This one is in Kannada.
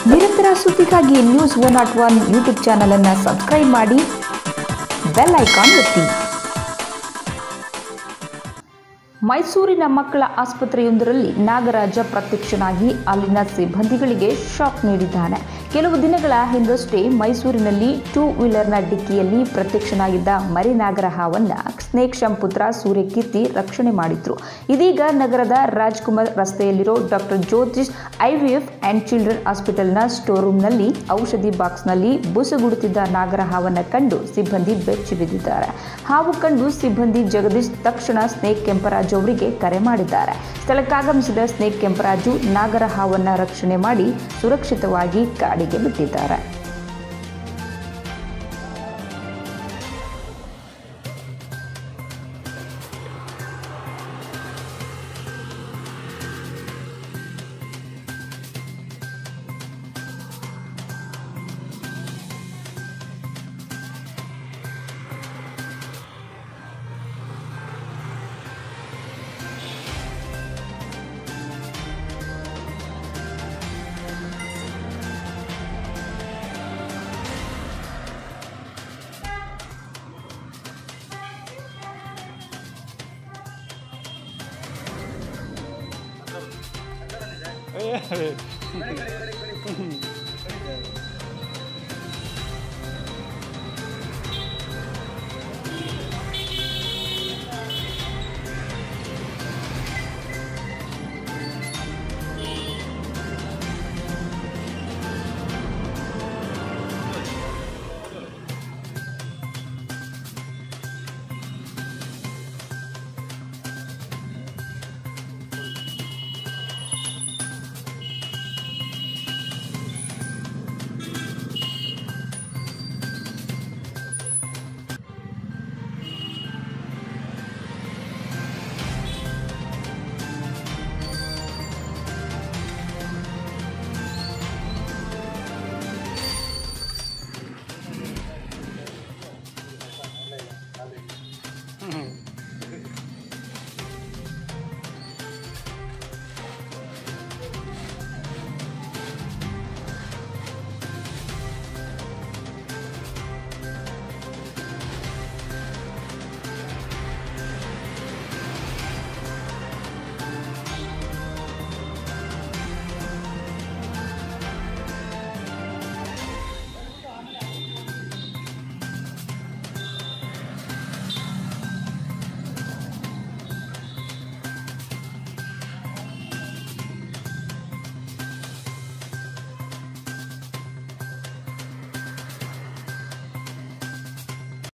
ನಿರಂತರ ಸುದ್ದಿಗಾಗಿ news one not one YouTube ಚಾನಲನ್ನು ಸಬ್ಸ್ಕ್ರೈಬ್ ಮಾಡಿ ಬೆಲ್ ಐಕಾನ್ ಒತ್ತಿ ಮೈಸೂರಿನ ಮಕ್ಕಳ ಆಸ್ಪತ್ರೆಯೊಂದರಲ್ಲಿ ನಾಗರಾಜ ಪ್ರತ್ಯಕ್ಷನಾಗಿ ಅಲ್ಲಿನ ಸಿಬ್ಬಂದಿಗಳಿಗೆ ಶಾಕ್ ನೀಡಿದ್ದಾನೆ ಕೆಲವು ದಿನಗಳ ಹಿಂದಷ್ಟೇ ಮೈಸೂರಿನಲ್ಲಿ ಟೂ ವೀಲರ್ನ ಡಿಕ್ಕಿಯಲ್ಲಿ ಪ್ರತ್ಯಕ್ಷನಾಗಿದ್ದ ಮರಿ ನಾಗರ ಹಾವನ್ನ ಸ್ನೇಕ್ ಶಂಪುತ್ರ ಸೂರ್ಯಕೀರ್ತಿ ರಕ್ಷಣೆ ಮಾಡಿದ್ರು ಇದೀಗ ನಗರದ ರಾಜ್ಕುಮಾರ್ ರಸ್ತೆಯಲ್ಲಿರೋ doctor Jyothish IVF and children ಹಾಸ್ಪಿಟಲ್ನ ಸ್ಟೋರ್ ರೂಮ್ನಲ್ಲಿ ಔಷಧಿ ಬಾಕ್ಸ್ನಲ್ಲಿ ಬುಸುಗುಡುತ್ತಿದ್ದ ನಾಗರ ಹಾವನ್ನು ಕಂಡು ಸಿಬ್ಬಂದಿ ಬೆಚ್ಚಿ ಬಿದ್ದಿದ್ದಾರೆ ಹಾವು ಕಂಡು ಸಿಬ್ಬಂದಿ ಜಗದೀಶ್ ತಕ್ಷಣ ಸ್ನೇಕ್ ಕೆಂಪರಾಜು ಅವರಿಗೆ ಕರೆ ಮಾಡಿದ್ದಾರೆ ಸ್ಥಳಕ್ಕಾಗಮಿಸಿದ ಸ್ನೇಕ್ ಕೆಂಪರಾಜು ನಾಗರ ಹಾವನ್ನು ರಕ್ಷಣೆ ಮಾಡಿ ಸುರಕ್ಷಿತವಾಗಿ ಕಾಡಿಗೆ ಬಿಟ್ಟಿದ್ದಾರೆ